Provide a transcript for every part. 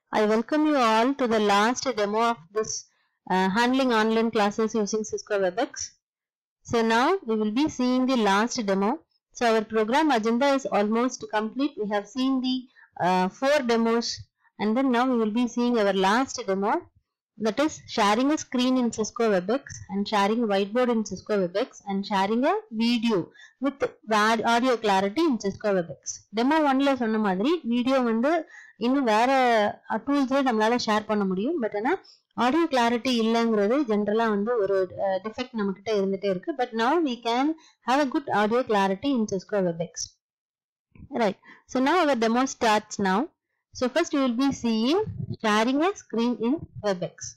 I welcome you all to the last demo of this uh, handling online classes using Cisco WebEx. So now we will be seeing the last demo. So our program agenda is almost complete. We have seen the uh, four demos and then now we will be seeing our last demo that is sharing a screen in Cisco WebEx and sharing a whiteboard in Cisco WebEx and sharing a video with va- audio clarity in Cisco WebEx. Demo 1ல சொன்ன மாதிரி video வந்து இன்னும் வேற டூல்ஸ்ல நம்மளால share பண்ண முடியும் but ஆனா audio clarity இல்லைங்கிறது ஜென்ரலா வந்து ஒரு டிஃபெக்ட் நம்ம கிட்ட இருந்துட்டே இருக்கு but now we can have a good audio clarity in Cisco WebEx right so now our demo starts now so first you will be seeing sharing a screen in WebEx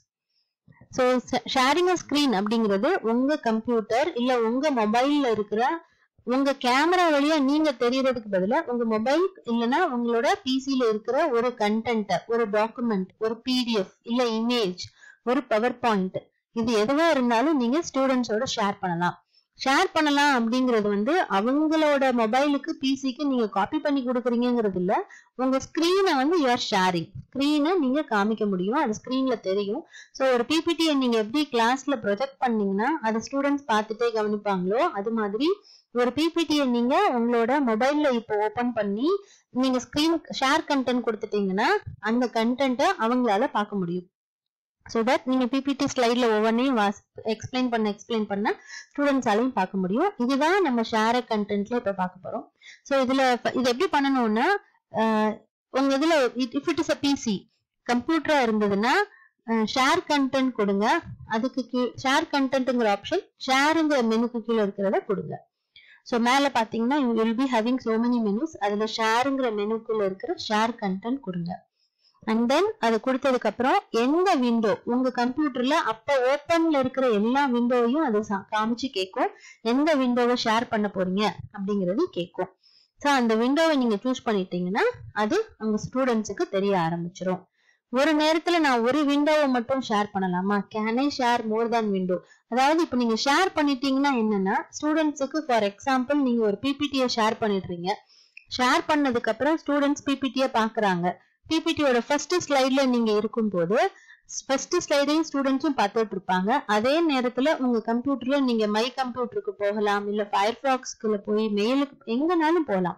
so sharing a screen அப்படிங்கிறது உங்க computer இல்ல உங்க மொபைல்ல இருக்கிற உங்க camera வழியா நீங்க தெரியறதுக்கு பதிலா உங்க மொபைல் இல்லனா உங்களோட பிசில இருக்கிற ஒரு கண்டென்ட் ஒரு டாக்குமெண்ட் ஒரு பிடிஎஃப் இல்ல இமேஜ் ஒரு பவர் பாயிண்ட் இது எதுவா இருந்தாலும் நீங்க ஸ்டூடெண்ட்ஸோட ஷேர் பண்ணலாம் ஷேர் பண்ணலாம் அப்படிங்கிறது வந்து அவங்களோட மொபைலுக்கு பிசிக்கு நீங்க காப்பி பண்ணி கொடுக்குறீங்கிறது இல்ல உங்க ஸ்கிரீனை வந்து யூஆர் ஷேரிங் ஸ்கிரீனை நீங்க காமிக்க முடியும் அது ஸ்கிரீன்ல தெரியும் ஸோ ஒரு பிபிடியை நீங்க எப்படி கிளாஸ்ல ப்ரொஜெக்ட் பண்ணீங்கன்னா அதை ஸ்டூடெண்ட்ஸ் பார்த்துட்டே கவனிப்பாங்களோ அது மாதிரி ஒரு பிபிடியை நீங்க உங்களோட மொபைல்ல இப்போ ஓபன் பண்ணி நீங்க ஸ்கிரீன் ஷேர் கண்டென்ட் கொடுத்துட்டீங்கன்னா அந்த கண்டென்ட்டை அவங்களால பார்க்க முடியும் ஸோ தட் நீங்க பிபிடி ஸ்லைட்ல ஒவ்வொன்றையும் எக்ஸ்பிளைன் பண்ண எக்ஸ்பிளைன் பண்ண ஸ்டூடெண்ட்ஸாலையும் பார்க்க முடியும் இதுதான் நம்ம ஷேர் கண்டென்ட்ல இப்போ பார்க்க போறோம் ஸோ இதுல இது எப்படி பண்ணணும்னா அஹ், உங்க இதுல if it is a PC கம்ப்யூட்டரா இருந்ததுன்னா ஷேர் கண்டென்ட் கொடுங்க அதுக்கு கீழ் ஷேர் கண்டென்ட்ங்கிற ஆப்ஷன் ஷேருங்கிற மெனுக்கு கீழே இருக்கிறத கொடுங்க ஸோ மேல பாத்தீங்கன்னா you will be having so many menus அதுல ஷேருங்கிற மெனுக்குள்ள இருக்கிற ஷேர் கண்டென்ட் கொடுங்க அண்ட் தென் அது கொடுத்ததுக்கு அப்புறம் எந்த விண்டோ உங்க கம்ப்யூட்டர்ல அப்ப ஓப்பன்ல இருக்கிற எல்லா விண்டோவையும் அது சா- காமிச்சு கேட்கும் எந்த விண்டோவை ஷேர் பண்ண போறீங்க அப்படிங்கறது கேட்கும் ஸோ அந்த விண்டோவை நீங்க சூஸ் பண்ணிட்டீங்கன்னா அது உங்க ஸ்டூடெண்ட்ஸுக்கு தெரிய ஆரம்பிச்சிரும் ஒரு நேரத்துல நான் ஒரு விண்டோவை மட்டும் ஷேர் பண்ணலாமா can I share more than window அதாவது இப்போ நீங்க ஷேர் பண்ணிட்டீங்கன்னா என்னன்னா ஸ்டூடெண்ட்ஸுக்கு ஃபார் எக்ஸாம்பிள் நீங்க ஒரு பிபிடியை ஷேர் பண்ணிடுறீங்க ஷேர் பண்ணதுக்கு அப்புறம் ஸ்டூடெண்ட்ஸ் பிபிடியை பாக்குறாங்க பிபிடியோட ஃபர்ஸ்ட் ஸ்லைட்ல நீங்க இருக்கும்போது ஃபர்ஸ்ட் ஸ்லைடையும் ஸ்டூடெண்ட்ஸும் பார்த்துட்டு இருப்பாங்க அதே நேரத்துல உங்க கம்ப்யூட்டர்ல நீங்க மை கம்ப்யூட்டருக்கு போகலாம் இல்ல ஃபயர்ஃபாக்ஸ்க்குள்ள போய் மெயிலுக்கு எங்கனாலும் போகலாம்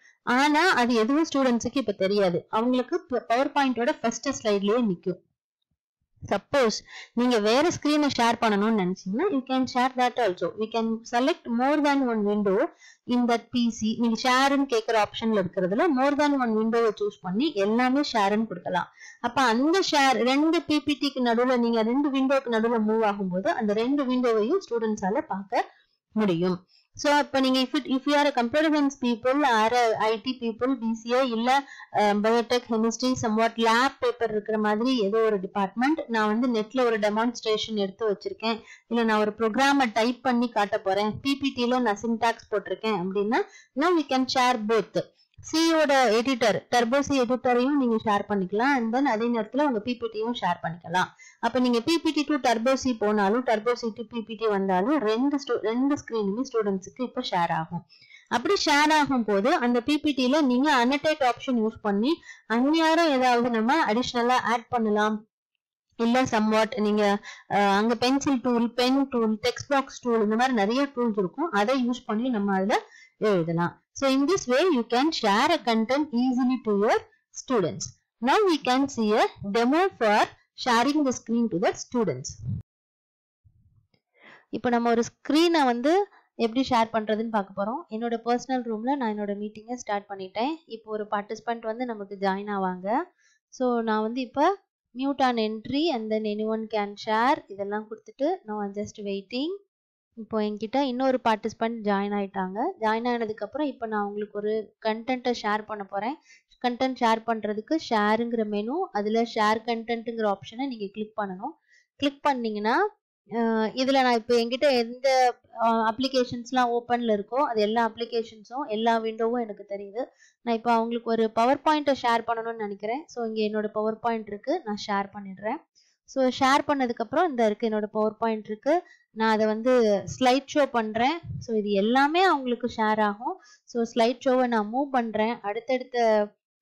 ஆனா அது எதுவும் ஸ்டூடெண்ட்ஸுக்கு இப்ப தெரியாது அவங்களுக்கு பவர் பாயிண்டோட ஃபர்ஸ்ட் ஸ்லைட்லயே நிக்கும் சப்போஸ் நீங்க வேற ஸ்கிரீனை ஷேர் பண்ணணும்னு நினைச்சீங்கன்னா you can share that also we can select more than one window in that PC நீங்க ஷேர்னு கேட்குற ஆப்ஷன்ல இருக்கிறதுல மோர் தேன் ஒன் விண்டோவை சூஸ் பண்ணி எல்லாமே ஷேர்னு கொடுக்கலாம் அப்ப அந்த ஷேர் ரெண்டு பிபிடிக்கு நடுவுல நீங்க ரெண்டு விண்டோக்கு நடுவுல மூவ் ஆகும்போது அந்த ரெண்டு விண்டோவையும் ஸ்டூடெண்ட்ஸால பார்க்க முடியும் ஸோ இப்போ நீங்க if it if you are computer science people or IT people BCA இல்ல biotech chemistry somewhat lab paper இருக்கிற மாதிரி ஏதோ ஒரு டிபார்ட்மெண்ட் நான் வந்து நெட்ல ஒரு டெமான்ஸ்ட்ரேஷன் எடுத்து வச்சிருக்கேன் இல்ல நான் ஒரு ப்ரோக்ராமை டைப் பண்ணி காட்ட போறேன் பிபிடில நான் சின்டாக்ஸ் போட்டிருக்கேன் அப்படின்னா no we can share both சியோட எடிட்டர் டர்போசி எடிட்டரையும் நீங்க ஷேர் பண்ணிக்கலாம் அண்ட் தென் அதே நேரத்துல உங்க பிபிடியும் ஷேர் பண்ணிக்கலாம் அப்ப நீங்க பிபிடி டு டர்போசி போனாலும் டர்போசி டு பிபிடி வந்தாலும் ரெண்டு stu- ரெண்டு ஸ்கிரீனுமே ஸ்டூடெண்ட்ஸுக்கு இப்ப ஷேர் ஆகும் அப்படி ஷேர் ஆகும் போது அந்த பிபிடில நீங்க அனடேட் ஆப்ஷன் யூஸ் பண்ணி அந்நியாரம் ஏதாவது நம்ம அடிஷ்னலா ஆட் பண்ணலாம் இல்ல சம்வாட் நீங்க அஹ், அங்க pencil tool pen tool text box tool இந்த மாதிரி நிறைய டூல்ஸ் இருக்கும் அதை யூஸ் பண்ணி நம்ம அதுல எழுதலாம் so in this way you can share a content easily to your students now we can see a demo for sharing the screen to the students இப்போ நம்ம ஒரு ஸ்க்ரீனை வந்து எப்படி ஷேர் பண்றதுன்னு பார்க்க போறோம் என்னோட பர்சனல் ரூம்ல நான் என்னோட மீட்டிங்கை ஸ்டார்ட் பண்ணிட்டேன் இப்போ ஒரு பார்ட்டிசிபென்ட் வந்து நமக்கு ஜாயின் ஆவாங்க ஸோ நான் வந்து இப்போ mute on entry and then any one can share இதெல்லாம் கொடுத்துட்டு நான் ஜஸ்ட் வெயிட்டிங் இப்போ என்கிட்ட இன்னொரு பார்ட்டிசிபென்ட் ஜாயின் ஆயிட்டாங்க ஜாயின் ஆனதுக்கப்புறம் இப்போ நான் உங்களுக்கு ஒரு கண்டென்ட்டை ஷேர் பண்ண போகிறேன் கண்டென்ட் ஷேர் பண்ணுறதுக்கு ஷேருங்கிற மெனு அதில் ஷேர் கண்டென்ட்டுங்கிற ஆப்ஷனை நீங்கள் கிளிக் பண்ணணும் கிளிக் பண்ணீங்கன்னா அஹ் இதுல நான் இப்போ என்கிட்ட எந்த அப்ளிகேஷன்ஸ்லாம் ஓப்பன்ல இருக்கோ அது எல்லா அப்ளிகேஷன்ஸும் எல்லா விண்டோவும் எனக்கு தெரியுது நான் இப்போ அவங்களுக்கு ஒரு பவர் பாயிண்ட்டை ஷேர் பண்ணணும்னு நினைக்கிறேன் ஸோ இங்கே என்னோட பவர் பாயிண்ட் இருக்கு நான் ஷேர் பண்ணிடுறேன் ஸோ ஷேர் பண்ணதுக்கப்புறம் இந்த இருக்கு என்னோட பவர் பாயிண்ட் இருக்கு நான் அதை வந்து ஸ்லைட் ஷோ பண்றேன் ஸோ இது எல்லாமே அவங்களுக்கு ஷேர் ஆகும் ஸோ ஸ்லைட் ஷோவை நான் மூவ் பண்றேன் அடுத்தடுத்த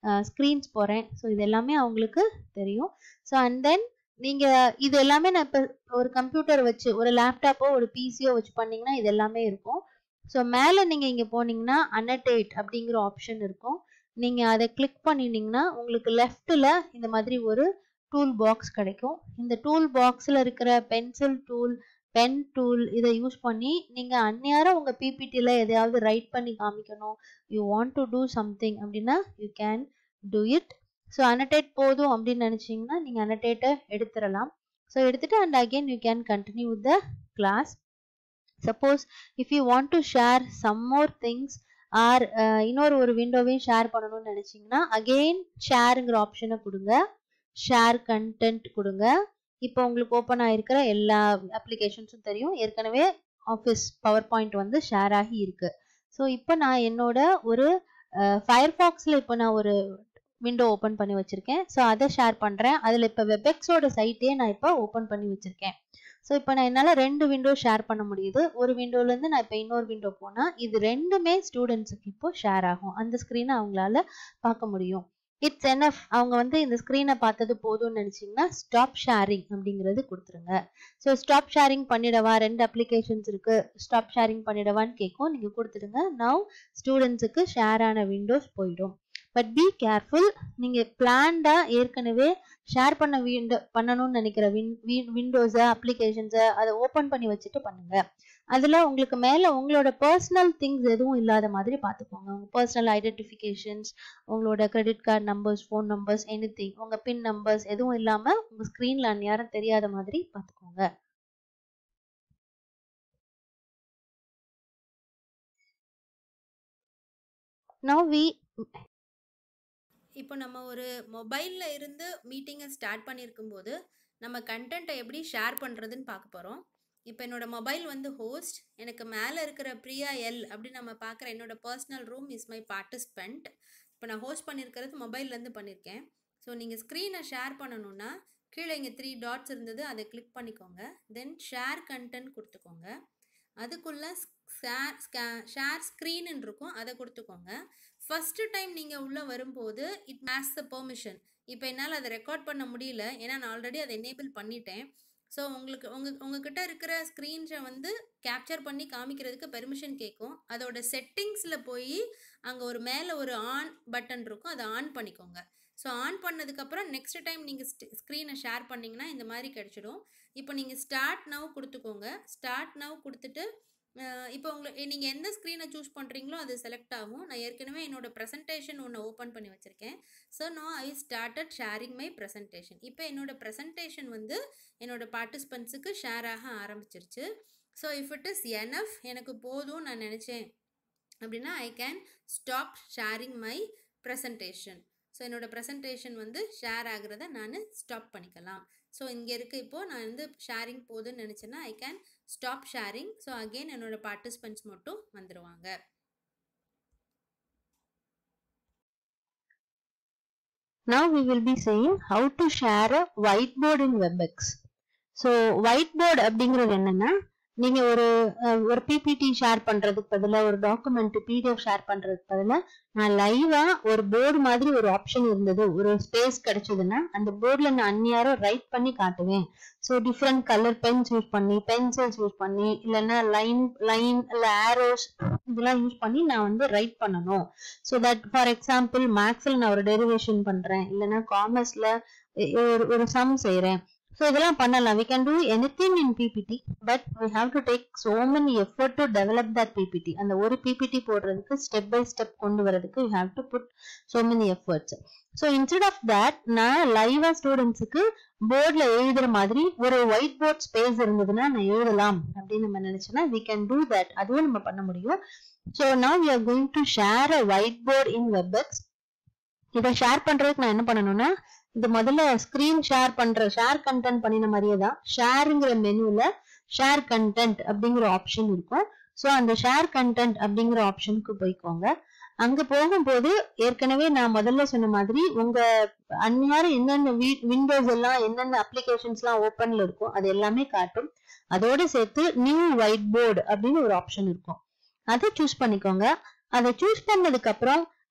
ஸ்க்ரீன்ஸ் போகிறேன் ஸோ இது எல்லாமே அவங்களுக்கு தெரியும் ஸோ அண்ட் தென் நீங்க இது எல்லாமே நான் இப்போ ஒரு கம்ப்யூட்டர் வச்சு ஒரு லேப்டாப்போ ஒரு பிசியோ வச்சு பண்ணீங்கன்னா இது எல்லாமே இருக்கும் ஸோ மேலே நீங்கள் இங்கே போனீங்கன்னா அனடேட் அப்படிங்கிற ஆப்ஷன் இருக்கும் நீங்கள் அதை கிளிக் பண்ணினீங்கன்னா உங்களுக்கு லெஃப்டில் இந்த மாதிரி ஒரு டூல் பாக்ஸ் கிடைக்கும் இந்த டூல் பாக்ஸில் இருக்கிற பென்சில் டூல் பென் டூல் இதை யூஸ் பண்ணி நீங்கள் அந்நேரம் உங்கள் பிபிடியில் எதையாவது ரைட் பண்ணி காமிக்கணும் you want to do something அப்படின்னா you can do it so annotate போதும் அப்படின்னு நினச்சிங்கன்னா நீங்கள் அனடேட்டை எடுத்துடலாம் ஸோ எடுத்துட்டு and again you can continue with the class suppose if you want to share some more things or இன்னொரு ஒரு விண்டோவையும் ஷேர் பண்ணணும்னு நினச்சிங்கன்னா அகெயின் ஷேருங்கிற ஆப்ஷனை கொடுங்க ஷேர் கண்டென்ட் கொடுங்க இப்போ உங்களுக்கு ஓப்பன் ஆகிருக்கிற எல்லா அப்ளிகேஷன்ஸும் தெரியும் ஏற்கனவே ஆஃபீஸ் பவர் பாயிண்ட் வந்து ஷேர் ஆகி இருக்கு ஸோ இப்போ நான் என்னோட ஒரு ஃபயர்ஃபாக்ஸில் இப்போ நான் ஒரு விண்டோ ஓப்பன் பண்ணி வச்சிருக்கேன் ஸோ அதை ஷேர் பண்ணுறேன் அதில் இப்போ வெபெக்ஸோட சைட்டே நான் இப்போ ஓப்பன் பண்ணி வச்சிருக்கேன் ஸோ இப்போ நான் என்னால் ரெண்டு விண்டோ ஷேர் பண்ண முடியுது ஒரு விண்டோலேருந்து நான் இப்போ இன்னொரு விண்டோ போனால் இது ரெண்டுமே ஸ்டூடெண்ட்ஸுக்கு இப்போ ஷேர் ஆகும் அந்த ஸ்க்ரீனை அவங்களால பார்க்க முடியும் இட்ஸ் எனஃப் அவங்க வந்து இந்த ஸ்க்ரீனை பார்த்தது போதும்னு நினச்சிங்கன்னா ஸ்டாப் ஷேரிங் அப்படிங்கிறது கொடுத்துருங்க ஸோ ஸ்டாப் ஷேரிங் பண்ணிடவா ரெண்டு அப்ளிகேஷன்ஸ் இருக்கு ஸ்டாப் ஷேரிங் பண்ணிடவான்னு கேட்கும் நீங்கள் கொடுத்துடுங்க நவ் ஸ்டூடெண்ட்ஸுக்கு ஷேர் ஆன விண்டோஸ் போயிடும் பட் பி கேர்ஃபுல் நீங்கள் பிளான்டாக ஏற்கனவே ஷேர் பண்ண விண்டோ பண்ணணும்னு நினைக்கிற வின் விண்டோஸை அப்ளிகேஷன்ஸை அதை ஓப்பன் பண்ணி வச்சுட்டு பண்ணுங்க அதில் உங்களுக்கு மேலே உங்களோட பர்சனல் திங்ஸ் எதுவும் இல்லாத மாதிரி பார்த்துக்கோங்க உங்கள் பர்சனல் ஐடென்டிஃபிகேஷன்ஸ் உங்களோட credit card numbers phone numbers any thing உங்கள் பின் நம்பர்ஸ் எதுவும் இல்லாமல் உங்கள் ஸ்க்ரீனில் அந்நேரம் தெரியாத மாதிரி பார்த்துக்கோங்க Now we இப்போ நம்ம ஒரு மொபைலில் இருந்து மீட்டிங்கை ஸ்டார்ட் பண்ணியிருக்கும் போது நம்ம கண்டென்ட்டை எப்படி ஷேர் பண்ணுறதுன்னு பார்க்க போகிறோம் இப்போ என்னோட மொபைல் வந்து ஹோஸ்ட் எனக்கு மேலே இருக்கிற பிரியா எல் அப்படின்னு நம்ம பார்க்குற என்னோட personal room is my participant இப்போ நான் ஹோஸ்ட் பண்ணியிருக்கிறது மொபைல்லேருந்து பண்ணியிருக்கேன் ஸோ நீங்கள் ஸ்க்ரீனை ஷேர் பண்ணணுன்னா கீழே இங்கே த்ரீ டாட்ஸ் இருந்தது அதை கிளிக் பண்ணிக்கோங்க தென் ஷேர் கண்டென்ட் கொடுத்துக்கோங்க அதுக்குள்ளே ஷேர் ஷேர் ஸ்க்ரீன் இருக்கும் அதை கொடுத்துக்கோங்க ஃபஸ்ட்டு டைம் நீங்கள் உள்ளே வரும்போது இட் மேஸ் த பெர்மிஷன் இப்போ என்னால் அதை ரெக்கார்ட் பண்ண முடியல ஏன்னா நான் ஆல்ரெடி அதை எனேபிள் பண்ணிட்டேன் ஸோ உங்களுக்கு உங்கள் உங்ககிட்ட இருக்கிற ஸ்க்ரீன்ஸை வந்து கேப்சர் பண்ணி காமிக்கிறதுக்கு பெர்மிஷன் கேட்கும் அதோட செட்டிங்ஸில் போய் அங்கே ஒரு மேலே ஒரு ஆன் பட்டன் இருக்கும் அதை ஆன் பண்ணிக்கோங்க ஸோ ஆன் பண்ணதுக்கப்புறம் நெக்ஸ்ட் டைம் நீங்கள் ஸ்க்ரீனை ஷேர் பண்ணிங்கன்னா இந்த மாதிரி கிடச்சிடும் இப்போ நீங்கள் ஸ்டார்ட் நவ் கொடுத்துக்கோங்க ஸ்டார்ட் நவ் கொடுத்துட்டு இப்போ உங்களுக்கு நீங்கள் எந்த ஸ்க்ரீனை சூஸ் பண்ணுறீங்களோ அது செலக்ட் ஆகும் நான் ஏற்கனவே என்னோட ப்ரெசன்டேஷன் ஒன்று ஓப்பன் பண்ணி வச்சுருக்கேன் so no I started sharing my presentation இப்போ என்னோட ப்ரெசன்டேஷன் வந்து என்னோட பார்ட்டிசிபெண்ட்ஸுக்கு ஷேர் ஆக ஆரம்பிச்சிருச்சு so if it is enough எனக்கு போதும் நான் நினச்சேன் அப்படின்னா I can stop sharing my presentation so என்னோட ப்ரெசன்டேஷன் வந்து ஷேர் ஆகிறத நான் ஸ்டாப் பண்ணிக்கலாம் ஸோ இங்கே இருக்க இப்போது நான் வந்து ஷேரிங் போகுதுன்னு நினச்சேன்னா I can stop sharing so again என்னோட பார்ட்டிசிபெண்ட்ஸ் மட்டும் வந்துடுவாங்க Now we will be saying how to share a whiteboard in WebEx. So whiteboard அப்படிங்கிறது என்னன்னா நீங்க ஒரு ஒரு பிபிடி ஷேர் பண்றதுக்கு பதிலாக ஒரு டாக்குமெண்ட் பிடிஎஃப் ஷேர் பண்றதுக்கு பதிலாக நான் லைவா ஒரு போர்டு மாதிரி ஒரு ஆப்ஷன் இருந்தது ஒரு ஸ்பேஸ் கிடைச்சதுன்னா அந்த போர்டில் நான் அந்நியாரம் ரைட் பண்ணி காட்டுவேன் so different colour pens use பண்ணி பென்சில்ஸ் யூஸ் பண்ணி இல்லைன்னா லைன் லைன் இல்லை ஆரோஸ் இதெல்லாம் யூஸ் பண்ணி நான் வந்து ரைட் பண்ணணும் ஸோ தட் ஃபார் எக்ஸாம்பிள் மேக்ஸில் நான் ஒரு டெரிவேஷன் பண்றேன் இல்லைன்னா காமர்ஸ்ல ஒரு ஒரு சம் செய்யறேன் ஸோ இதெல்லாம் பண்ணலாம் we can do anything in PPT but we have to take so many effort to develop that PPT அந்த ஒரு பிபிடி போடுறதுக்கு ஸ்டெப் பை ஸ்டெப் கொண்டு வரதுக்கு you have to put so many efforts so instead of that நான் லைவா ஸ்டூடெண்ட்ஸுக்கு போர்டில் எழுதுற மாதிரி ஒரு ஒயிட் போர்ட் ஸ்பேஸ் இருந்ததுன்னா நான் எழுதலாம் அப்படின்னு நம்ம நினைச்சோன்னா வி கேன் டூ தட் அதுவும் நம்ம பண்ண முடியும் so now we are going to share a whiteboard in WebEx இதை ஷேர் பண்றதுக்கு நான் என்ன பண்ணணும்னா இது முதல்ல ஸ்கிரீன் ஷேர் பண்ற ஷேர் கண்டென்ட் பண்ணின மாதிரியே தான் ஷேருங்கிற மெனுல ஷேர் கண்டென்ட் அப்படிங்கிற ஆப்ஷன் இருக்கும் ஸோ அந்த ஷேர் கண்டென்ட் அப்படிங்கிற ஆப்ஷனுக்கு போய்க்கோங்க அங்க போகும்போது ஏற்கனவே நான் முதல்ல சொன்ன மாதிரி உங்க அந்நேரம் என்னென்ன விண்டோஸ் எல்லாம் என்னென்ன அப்ளிகேஷன்ஸ் எல்லாம் ஓப்பன்ல இருக்கும் அது எல்லாமே காட்டும் அதோட சேர்த்து நியூ ஒயிட் போர்டு அப்படின்னு ஒரு ஆப்ஷன் இருக்கும் அதை சூஸ் பண்ணிக்கோங்க அதை சூஸ் பண்ணதுக்கு அப்புறம்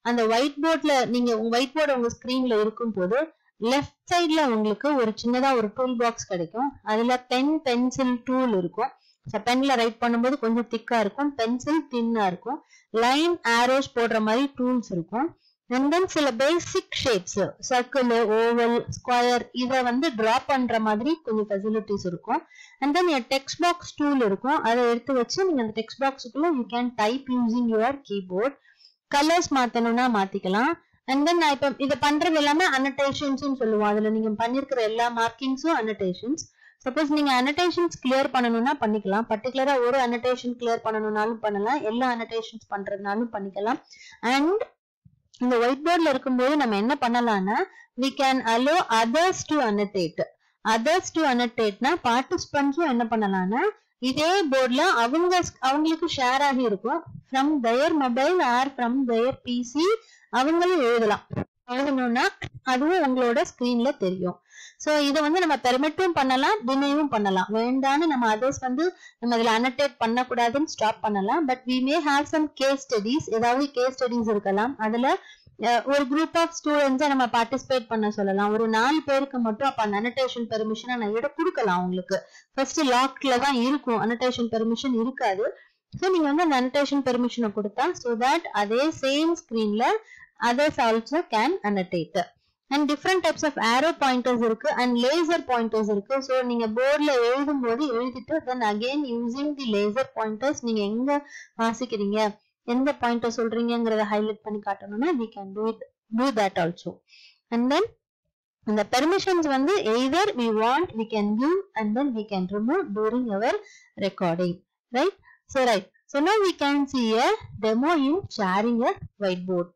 அந்த ஒயிட் போர்ட்ல நீங்க ஒயிட் போர்டு உங்க ஸ்கிரீன்ல இருக்கும் போது லெஃப்ட் சைட்ல உங்களுக்கு ஒரு சின்னதா ஒரு டூல் பாக்ஸ் கிடைக்கும் அதுல பென் பென்சில் டூல் இருக்கும் பென்ல ரைட் பண்ணும்போது கொஞ்சம் திக்கா இருக்கும் பென்சில் தின்னா இருக்கும் லைன் ஆரோஸ் போடுற மாதிரி டூல்ஸ் இருக்கும் அண்ட் தென் சில basic shapes circle oval square இதை வந்து டிரா பண்ற மாதிரி கொஞ்சம் ஃபெசிலிட்டிஸ் இருக்கும் and then text box tool இருக்கும் அதை எடுத்து வச்சு நீங்க அந்த டெக்ஸ்ட் பாக்ஸுக்குள்ள you can type using your keyboard colours மாத்தணும்னா மாத்திக்கலாம் அண்ட் தென் நான் இப்ப இதை பண்றது எல்லாமே அனடேஷன்ஸ் சொல்லுவோம் அதுல நீங்க பண்ணிருக்கிற எல்லா மார்க்கிங்ஸும் அனடேஷன்ஸ் சப்போஸ் நீங்க அனடேஷன்ஸ் கிளியர் பண்ணணும்னா பண்ணிக்கலாம் பர்டிகுலரா ஒரு அனடேஷன் கிளியர் பண்ணணும்னாலும் பண்ணலாம் எல்லா அனடேஷன்ஸ் பண்றதுனாலும் பண்ணிக்கலாம் அண்ட் இந்த ஒயிட் போர்ட்ல இருக்கும்போது நம்ம என்ன பண்ணலாம்னா we can allow others to annotate others to அனடேட்னா பார்ட்டிசிபென்ட்ஸும் என்ன பண்ணலாம்னா இதே போர்ட்ல அவங்க அவங்களுக்கு ஷேர் ஆகி இருக்கும் from their mobile or from their PC அவங்களும் எழுதலாம் எழுதணும்னா அதுவும் உங்களோட ஸ்கிரீன்ல தெரியும் சோ இதை வந்து நம்ம பெர்மிட்டும் பண்ணலாம் டினையும் பண்ணலாம் வேண்டான்னு நம்ம அதர்ஸ் வந்து நம்ம இதுல அனடேட் பண்ணக்கூடாதுன்னு ஸ்டாப் பண்ணலாம் but we may have some case studies ஏதாவது கேஸ் ஸ்டடிஸ் இருக்கலாம் அதுல ஒரு குரூப் ஆஃப் ஸ்டூடெண்ட்ஸை நம்ம பார்ட்டிசிபேட் பண்ண சொல்லலாம் ஒரு நாலு பேருக்கு மட்டும் அப்ப அந்த அனடேஷன் பெர்மிஷனை நான் இட கொடுக்கலாம் உங்களுக்கு ஃபர்ஸ்ட் லாக்ல தான் இருக்கும் அனடேஷன் பெர்மிஷன் இருக்காது ஸோ நீங்க வந்து அந்த அனடேஷன் பெர்மிஷனை கொடுத்தா ஸோ தட் அதே சேம் ஸ்கிரீன்ல others also can annotate and different types of arrow pointers இருக்கு அண்ட் லேசர் பாயிண்டர்ஸ் இருக்கு ஸோ நீங்க போர்டில் எழுதும் போது எழுதிட்டு then again using the laser pointers நீங்க எங்க வாசிக்கிறீங்க எந்த பாயிண்டர் சொல்றீங்கிறத ஹைலைட் பண்ணி காட்டணும்னா we can do it to that also and then இந்த பெர்மிஷன்ஸ் வந்து either we want we can give and then we can remove during our recording right so right so no we can see a demo in sharing a whiteboard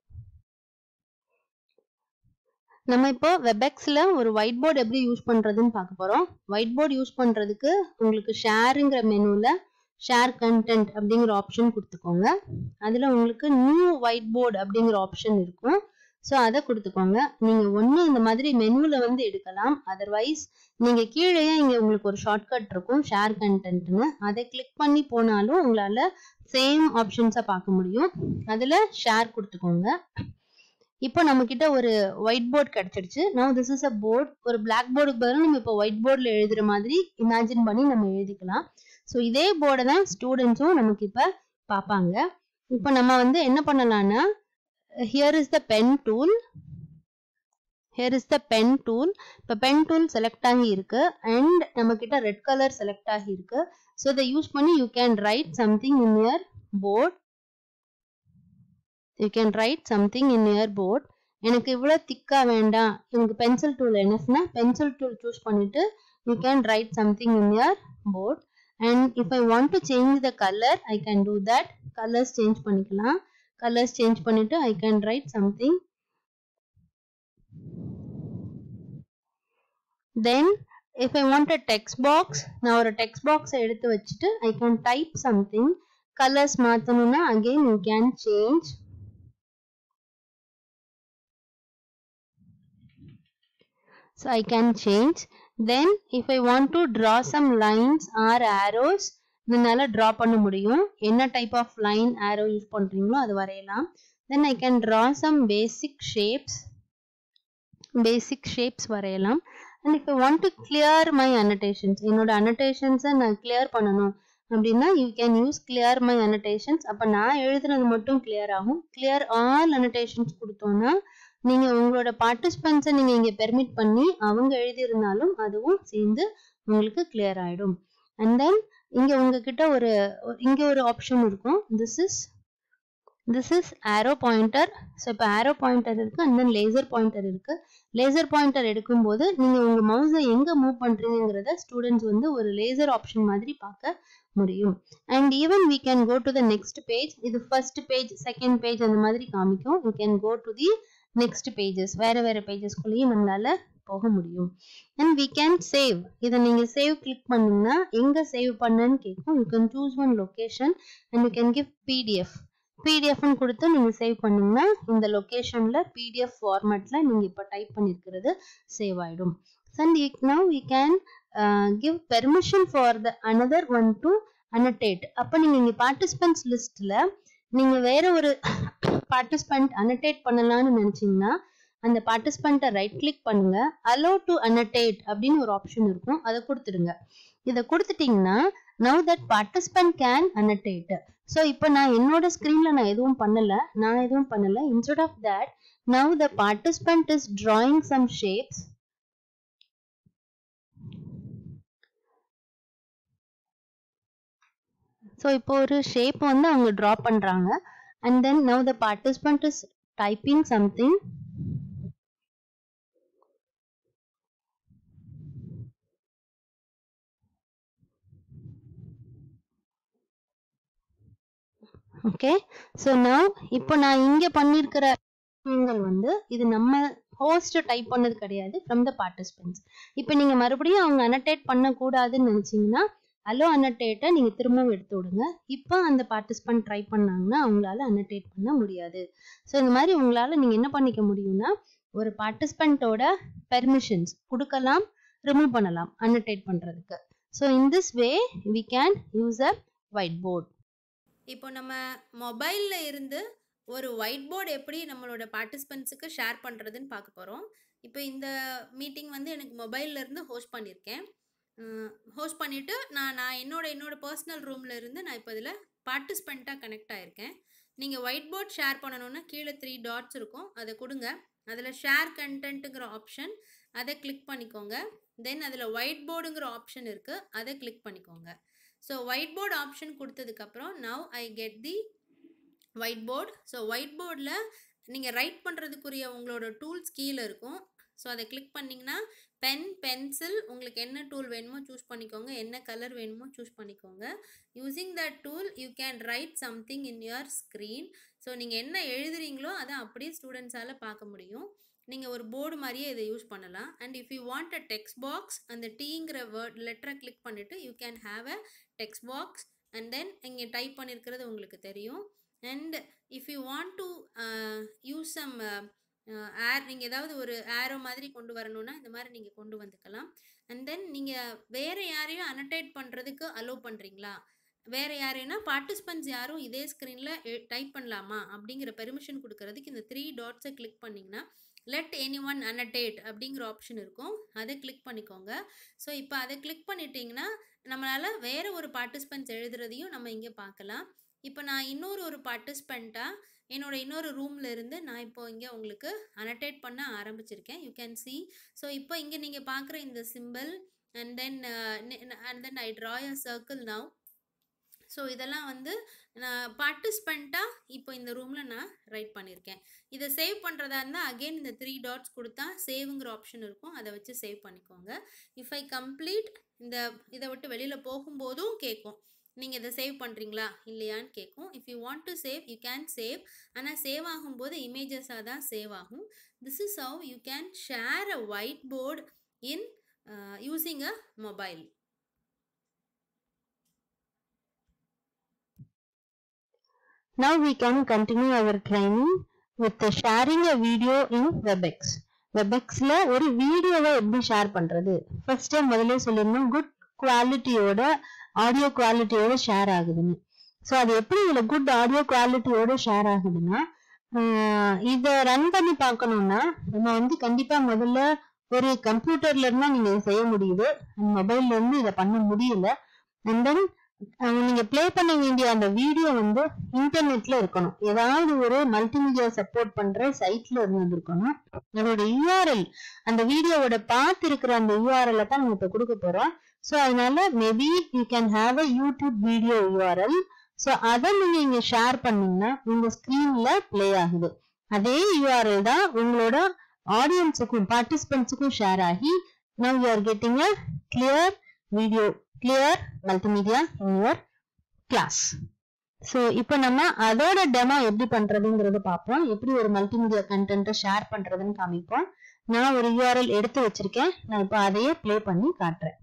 நம்ம இப்போ வெபெக்ஸ்ல ஒரு white board எப்படி use பண்றதுன்னு பார்க்க போறோம் white board use பண்றதுக்கு உங்களுக்கு ஷேருங்கிற மெனுல ஷேர் கண்டென்ட் அப்படிங்கிற ஆப்ஷன் கொடுத்துக்கோங்க அதுல உங்களுக்கு நியூ ஒயிட் போர்டு அப்படிங்கிற ஆப்ஷன் இருக்கும் ஸோ அதை கொடுத்துக்கோங்க நீங்க ஒன்று இந்த மாதிரி மெனுல வந்து எடுக்கலாம் அதர்வைஸ் நீங்க கீழேயே இங்க உங்களுக்கு ஒரு ஷார்ட்கட் இருக்கும் ஷேர் கண்டென்ட்னு அதை கிளிக் பண்ணி போனாலும் உங்களால சேம் ஆப்ஷன்ஸை பார்க்க முடியும் அதுல ஷேர் கொடுத்துக்கோங்க இப்போ நம்ம கிட்ட ஒரு ஒயிட் போர்டு கிடைச்சிருச்சு no this is a board ஒரு பிளாக் போர்டுக்கு பதிலாக நம்ம இப்போ ஒயிட் போர்டில் எழுதுற மாதிரி இமேஜின் பண்ணி நம்ம எழுதிக்கலாம் ஸோ இதே போர்டை தான் ஸ்டூடெண்ட்ஸும் நமக்கு இப்போ பார்ப்பாங்க இப்போ நம்ம வந்து என்ன பண்ணலாம்னா here is the pen tool here is the pen tool இப்போ பென் டூல் செலக்ட் ஆகி இருக்கு அண்ட் நம்ம கிட்ட ரெட் கலர் செலக்ட் ஆகி இருக்கு ஸோ இதை யூஸ் பண்ணி you can write something in your board you can write something in your board எனக்கு இவ்வளோ திக்கா வேண்டாம் எனக்கு பென்சில் டூல் என்னஸ்னா பென்சில் டூல் சூஸ் பண்ணிட்டு you can write something in your board and if I want to change the colour I can do that colours change பண்ணிக்கலாம் colours change பண்ணிட்டு I can write something then if I want a text box நான் ஒரு text பாக்ஸை எடுத்து வச்சுட்டு I can type something colours மாற்றணும்னா again you can change so I can change then if I want to draw some lines or arrows இதனால draw பண்ண முடியும் என்ன type of line arrow use பண்றீங்களோ அது வரையலாம் then I can draw some basic shapes basic shapes வரையலாம் and if I want to clear my annotations என்னோட annotations நான் clear பண்ணணும் அப்படின்னா you can use clear my annotations அப்ப நான் எழுதுனது மட்டும் clear ஆகும் clear all annotations கொடுத்தோம்னா நீங்க உங்களோட பார்ட்டிசிபென்ட்ஸை நீங்க இங்க பெர்மிட் பண்ணி அவங்க எழுதியிருந்தாலும் அதுவும் சேர்ந்து உங்களுக்கு கிளியர் ஆயிடும் அண்ட் தென் இங்க உங்ககிட்ட ஒரு இங்க ஒரு ஆப்ஷன் இருக்கும் this is this is arrow pointer so இப்போ ஆரோ பாயிண்டர் இருக்கு அண்ட் தென் லேசர் பாயிண்டர் இருக்கு லேசர் பாயிண்டர் எடுக்கும்போது நீங்க உங்க மவுஸை எங்க மூவ் பண்றீங்கிறத ஸ்டூடெண்ட்ஸ் வந்து ஒரு லேசர் ஆப்ஷன் மாதிரி பார்க்க முடியும் and even we can go to the next page இது ஃபர்ஸ்ட் பேஜ் செகண்ட் பேஜ் அந்த மாதிரி காமிக்கும் you can go to the next pages வேற வேற பேஜஸ்குள்ளேயும் நம்மளால போக முடியும் அண்ட் வி கேன் சேவ் இதை நீங்க சேவ் கிளிக் பண்ணீங்கன்னா எங்க சேவ் பண்ணன்னு கேட்கும் you can choose one location and you can give PDF பிடிஎஃப்னு கொடுத்து நீங்க சேவ் பண்ணீங்கன்னா இந்த லொகேஷன்ல பிடிஎஃப் ஃபார்மேட்ல நீங்க இப்ப டைப் பண்ணிருக்கிறது சேவ் ஆயிடும் and now we can give permission for the another one to annotate அப்ப நீங்க இங்க பார்ட்டிசிபென்ட்ஸ் லிஸ்ட்ல நீங்க வேற ஒரு பார்ட்டிசிபென்ட் அனடேட் பண்ணலாம்னு நினைச்சீங்கன்னா அந்த பார்ட்டிசிபெண்ட்டை ரைட் கிளிக் பண்ணுங்க அலோ டு அனடேட் அப்படின்னு ஒரு ஆப்ஷன் இருக்கும் அதை கொடுத்துடுங்க இதை கொடுத்துட்டீங்கன்னா now that participant can annotate so இப்போ நான் என்னோட ஸ்க்ரீன்ல நான் எதுவும் பண்ணல நான் எதுவும் பண்ணல instead of that now the participant is drawing some shapes so இப்போ ஒரு ஷேப் வந்து அவங்க ட்ரா பண்றாங்க and then now the participant is typing something okay so நான் இப்போ நான் இங்க பண்ணியிருக்கிற விஷயங்கள் வந்து இது நம்ம ஹோஸ்ட் டைப் பண்ணது கிடையாது ஃப்ரம் த பார்ட்டிசிபென்ட்ஸ் இப்போ நீங்க மறுபடியும் அவங்க அனடேட் பண்ணக்கூடாதுன்னு நினைச்சீங்கன்னா அலோ அனடேட்டை நீங்க திரும்பவும் எடுத்து விடுங்க இப்போ அந்த பார்ட்டிசிபென்ட் ட்ரை பண்ணாங்கன்னா அவங்களால அனடேட் பண்ண முடியாது ஸோ இந்த மாதிரி உங்களால நீங்க என்ன பண்ணிக்க முடியும்னா ஒரு பார்ட்டிசிபென்ட்டோட பெர்மிஷன்ஸ் கொடுக்கலாம் ரிமூவ் பண்ணலாம் அனடேட் பண்றதுக்கு so in this way we can use a whiteboard இப்போ நம்ம மொபைலில் இருந்து ஒரு ஒயிட் போர்டு எப்படி நம்மளோட பார்ட்டிசிபெண்ட்ஸுக்கு ஷேர் பண்ணுறதுன்னு பார்க்க போகிறோம் இப்போ இந்த மீட்டிங் வந்து எனக்கு மொபைல்ல இருந்து ஹோஸ்ட் பண்ணியிருக்கேன் ஹோஸ்ட் பண்ணிவிட்டு நான் நான் என்னோட என்னோட பர்சனல் ரூமில் இருந்து நான் இப்போ இதில் பார்ட்டிசிபெண்ட்டாக கனெக்ட் ஆகிருக்கேன் நீங்கள் ஒயிட் போர்ட் ஷேர் பண்ணணுன்னா கீழே த்ரீ டாட்ஸ் இருக்கும் அதை கொடுங்க அதில் ஷேர் கண்டென்ட்டுங்கிற ஆப்ஷன் அதை கிளிக் பண்ணிக்கோங்க தென் அதில் ஒயிட் போர்டுங்கிற ஆப்ஷன் இருக்குது அதை கிளிக் பண்ணிக்கோங்க ஸோ ஒயிட் போர்டு ஆப்ஷன் கொடுத்ததுக்கப்புறம் now I get the whiteboard so white போர்டில் நீங்கள் ரைட் பண்ணுறதுக்குரிய உங்களோட டூல்ஸ் கீழே இருக்கும் ஸோ அதை கிளிக் பண்ணிங்கன்னா பென் பென்சில் உங்களுக்கு என்ன டூல் வேணுமோ சூஸ் பண்ணிக்கோங்க என்ன கலர் வேணுமோ சூஸ் பண்ணிக்கோங்க using that tool you can write something in your screen so நீங்கள் என்ன எழுதுறீங்களோ அதை அப்படியே ஸ்டூடெண்ட்ஸால் பார்க்க முடியும் நீங்கள் ஒரு போர்டு மாதிரியே இதை யூஸ் பண்ணலாம் and if you want a text box அந்த டீங்கிற வேர்ட் லெட்டரை கிளிக் பண்ணிவிட்டு you can have a text box and then இங்கே டைப் பண்ணியிருக்கிறது உங்களுக்கு தெரியும் and if you want to use some air நீங்கள் ஏதாவது ஒரு ஏரோ மாதிரி கொண்டு வரணும்னா இந்த மாதிரி நீங்கள் கொண்டு வந்துக்கலாம் அண்ட் தென் நீங்கள் வேறு யாரையும் அனடேட் பண்ணுறதுக்கு அலோவ் பண்ணுறீங்களா வேறு யாரையும்னா பார்ட்டிசிபென்ட்ஸ் யாரும் இதே ஸ்க்ரீனில் டைப் பண்ணலாமா அப்படிங்கிற பெர்மிஷன் கொடுக்கறதுக்கு இந்த த்ரீ டாட்ஸை கிளிக் பண்ணிங்கன்னா லெட் எனி ஒன் அனடேட் அப்படிங்கிற ஆப்ஷன் இருக்கும் அதை கிளிக் பண்ணிக்கோங்க ஸோ இப்போ அதை கிளிக் பண்ணிட்டீங்கன்னா நம்மளால் வேறு ஒரு பார்ட்டிசிபென்ட்ஸ் எழுதுறதையும் நம்ம இங்கே பார்க்கலாம் இப்போ நான் இன்னொரு ஒரு பார்ட்டிசிபெண்ட்டாக என்னோட இன்னொரு ரூமில் இருந்து நான் இப்போ இங்கே உங்களுக்கு அனடேட் பண்ண ஆரம்பிச்சிருக்கேன் யூ கேன் சி ஸோ இப்போ இங்கே நீங்கள் பார்க்குற இந்த simple and then and then I draw a circle now so இதெல்லாம் வந்து நான் பார்ட்டிசிபெண்ட்டாக இப்போ இந்த ரூமில் நான் ரைட் பண்ணியிருக்கேன் இதை சேவ் பண்ணுறதா இருந்தால் அகெயின் இந்த த்ரீ டாட்ஸ் கொடுத்தா சேவுங்கிற ஆப்ஷன் இருக்கும் அதை வச்சு சேவ் பண்ணிக்கோங்க இஃப் ஐ கம்ப்ளீட் இந்த இதை விட்டு வெளியில் போகும்போதும் கேட்கும் நீங்கள் இதை சேவ் பண்ணுறீங்களா இல்லையான்னு கேட்கும் if you want to save you can save ஆனால் சேவ் ஆகும்போது இமேஜஸாக தான் சேவ் ஆகும் this is how you can share a whiteboard in using a mobile Now we can continue our training with the sharing a video in WebEx. WebExல ஒரு வீடியோவை எப்படி share பண்றது ஃபர்ஸ்ட் முதல்ல சொல்லியிருந்தோம் குட் குவாலிட்டியோட ஆடியோ குவாலிட்டியோட ஷேர் ஆகுதுன்னு ஸோ அது எப்படி இதுல குட் ஆடியோ குவாலிட்டியோட ஷேர் ஆகுதுன்னா இதை ரன் பண்ணி பார்க்கணும்னா நம்ம வந்து கண்டிப்பா முதல்ல ஒரு கம்ப்யூட்டர்ல இருந்தா நீங்க இதை செய்ய முடியுது மொபைல்ல இருந்து இதை பண்ண முடியல அண்ட் தென் நீங்க ப்ளே பண்ண வேண்டிய அந்த வீடியோ வந்து இன்டர்நெட்ல இருக்கணும் ஏதாவது ஒரு மல்டிமீடியா சப்போர்ட் பண்ற சைட்ல இருந்திருக்கணும் அதோட யூஆர்எல் அந்த வீடியோவோட பார்த்து இருக்கிற அந்த யூஆர்எல் தான் நம்ம இப்ப கொடுக்க போறோம் ஸோ அதனால maybe you can have a YouTube video URL so அதை நீங்க இங்க ஷேர் பண்ணீங்கன்னா உங்க ஸ்கிரீன்ல ப்ளே ஆகுது அதே யூஆர்எல் தான் உங்களோட ஆடியன்ஸுக்கும் பார்ட்டிசிபென்ட்ஸுக்கும் ஷேர் ஆகி now you are getting a clear video clear multimedia in your class so இப்போ நம்ம அதோட டெமோ எப்படி பண்றதுங்கிறத பார்ப்போம் எப்படி ஒரு மல்டிமீடியா கண்டென்ட்டை ஷேர் பண்றதுன்னு காமிப்போம் நான் ஒரு யூஆர்எல் எடுத்து வச்சிருக்கேன் நான் இப்போ அதையே ப்ளே பண்ணி காட்டுறேன்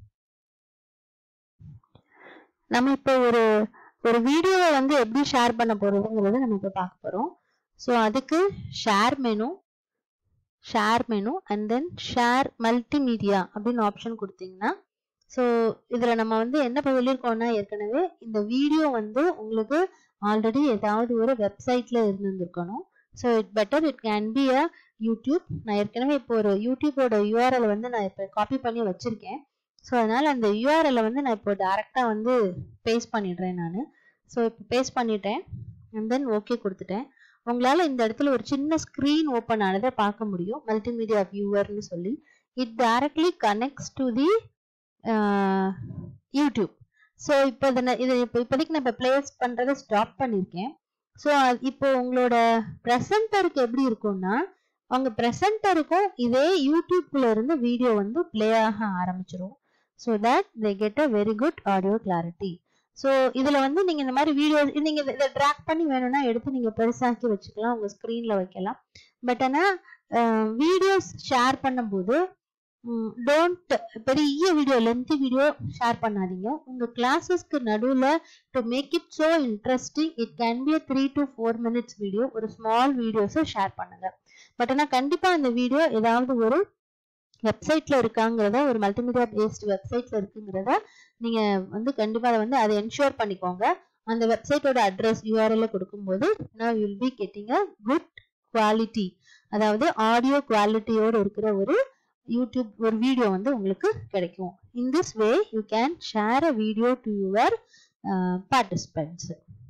நம்ம இப்போ ஒரு ஒரு வீடியோவை வந்து எப்படி ஷேர் பண்ண போறதுங்கிறத நம்ம இப்போ பார்க்க போறோம் ஸோ அதுக்கு share menu share menu and then share multimedia அப்படின்னு ஆப்ஷன் கொடுத்தீங்கன்னா ஸோ இதில் நம்ம வந்து என்ன சொல்லியிருக்கோம்னா ஏற்கனவே இந்த வீடியோ வந்து உங்களுக்கு ஆல்ரெடி ஏதாவது ஒரு வெப்சைட்ல இருந்திருக்கணும் so it better it can be a YouTube நான் ஏற்கனவே இப்போ ஒரு யூடியூபோட யூஆர்எல் வந்து நான் இப்போ காப்பி பண்ணி வச்சிருக்கேன் ஸோ அதனால அந்த யூஆர்எல்லை வந்து நான் இப்போ டேரெக்டாக வந்து பேஸ்ட் பண்ணிடுறேன் நான் ஸோ இப்போ பேஸ்ட் பண்ணிட்டேன் அண்ட் தென் ஓகே கொடுத்துட்டேன் உங்களால் இந்த இடத்துல ஒரு சின்ன ஸ்க்ரீன் ஓப்பன் ஆனதை பார்க்க முடியும் மல்டிமீடியா வியூவர்னு சொல்லி it directly connects to the YouTube so இப்போ இதை நான் இதை இப்போ இப்போதைக்கு நான் இப்போ பிளேஸ் பண்ணுறதை ஸ்டாப் பண்ணியிருக்கேன் ஸோ இப்போ உங்களோட ப்ரெசன்டருக்கு எப்படி இருக்கும்னா அவங்க ப்ரெசன்டருக்கும் இதே யூடியூப்ல இருந்து வீடியோ வந்து ப்ளே ஆக ஆரம்பிச்சிரும் so that they get a very good audio clarity so இதில் வந்து நீங்கள் இந்த மாதிரி வீடியோ நீங்கள் இதை ட்ராக் பண்ணி வேணும்னா எடுத்து நீங்கள் பெருசாக்கி வச்சுக்கலாம் உங்கள் ஸ்க்ரீனில் வைக்கலாம் பட் ஆனால் வீடியோஸ் ஷேர் பண்ணும்போது டோன்ட் பெரிய வீடியோ லென்த்தி வீடியோ ஷேர் பண்ணாதீங்க உங்கள் கிளாஸஸ்க்கு நடுவில் to make it so interesting it can be a three to four minutes video ஒரு ஸ்மால் வீடியோஸை ஷேர் பண்ணுங்க பட் ஆனால் கண்டிப்பாக அந்த வீடியோ ஏதாவது ஒரு வெப்சைட்ல இருக்காங்கிறத ஒரு மல்டிமீடியா பேஸ்ட் வெப்சைட்ல இருக்குங்கிறத நீங்க வந்து கண்டிப்பா அதை வந்து அதை என்ஷூர் பண்ணிக்கோங்க அந்த வெப்சைட்டோட அட்ரஸ் யூஆர்எல் கொடுக்கும்போது நான் will be getting a good quality அதாவது ஆடியோ குவாலிட்டியோடு இருக்கிற ஒரு யூடியூப் ஒரு வீடியோ வந்து உங்களுக்கு கிடைக்கும் in this way you can share a video to your participants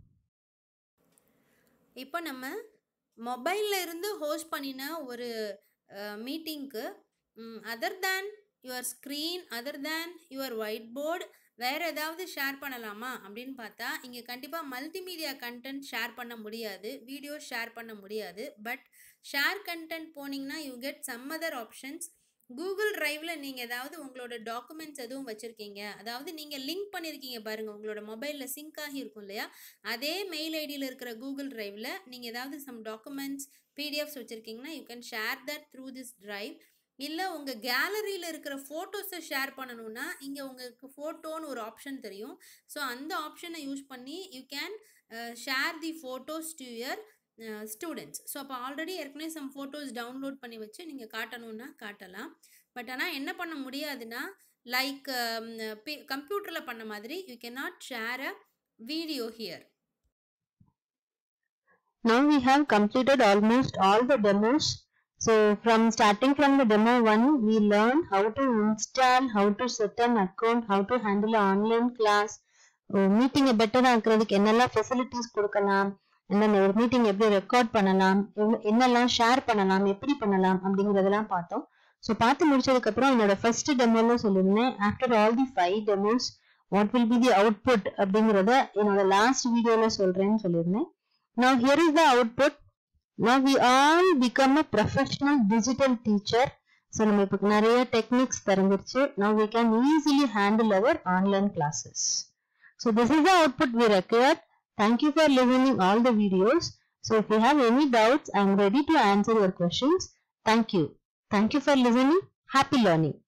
இப்போ நம்ம மொபைல்ல இருந்து ஹோஸ்ட் பண்ணின ஒரு மீட்டிங்க்கு other than your screen other than your whiteboard வேறு ஏதாவது ஷேர் பண்ணலாமா அப்படின்னு பார்த்தா இங்கே கண்டிப்பாக மல்டிமீடியா கண்டென்ட் ஷேர் பண்ண முடியாது வீடியோ ஷேர் பண்ண முடியாது பட் ஷேர் கண்டென்ட் போனீங்கன்னா you get some other options Google டிரைவில் நீங்கள் ஏதாவது உங்களோட டாக்குமெண்ட்ஸ் எதுவும் வச்சுருக்கீங்க அதாவது நீங்கள் லிங்க் பண்ணியிருக்கீங்க பாருங்கள் உங்களோட மொபைலில் சிங்க் ஆகி இருக்கும் இல்லையா அதே மெயில் ஐடியில் இருக்கிற கூகுள் டிரைவில் நீங்கள் ஏதாவது சம் டாக்குமெண்ட்ஸ் பிடிஎஃப்ஸ் வச்சுருக்கீங்கன்னா you can share that through this drive இல்லை உங்கள் கேலரியில் இருக்கிற ஃபோட்டோஸை ஷேர் பண்ணணுன்னா இங்கே உங்களுக்கு ஃபோட்டோன்னு ஒரு ஆப்ஷன் தெரியும் ஸோ அந்த ஆப்ஷனை யூஸ் பண்ணி you can share the photos to your students so அப்போ ஆல்ரெடி ஏற்கனவே சம் ஃபோட்டோஸ் டவுன்லோட் பண்ணி வச்சு நீங்கள் காட்டணுன்னா காட்டலாம் பட் ஆனால் என்ன பண்ண முடியாதுன்னா லைக் கம்ப்யூட்டரில் பண்ண மாதிரி you can not share a video here Now we have completed almost all the demos. So from starting from the demo 1, we learned how to install, how to set an account, how to handle an online class, மீட்டிங்கை better ஆக்குறதுக்கு என்னெல்லாம் facilities கொடுக்கலாம் என்னென்ன ஒரு meeting எப்படி record பண்ணலாம் என்னெல்லாம் share பண்ணலாம் எப்படி பண்ணலாம் அப்படிங்கிறதெல்லாம் பார்த்தோம் ஸோ பார்த்து முடிச்சதுக்கு அப்புறம் என்னோட ஃபர்ஸ்ட் டெமோல சொல்லியிருந்தேன் after all the five demos what will be the output அப்படிங்கிறத என்னோட லாஸ்ட் வீடியோல சொல்றேன்னு சொல்லியிருந்தேன் Now here is the output. Now we all become a professional digital teacher. So நம்ம இப்போ நிறைய டெக்னிக்ஸ் தெரிஞ்சிருச்சு now we can easily handle our online classes. So this is the output we required. Thank you for listening all the videos. So if you have any doubts, I am ready to answer your questions. Thank you. Thank you for listening. Happy learning.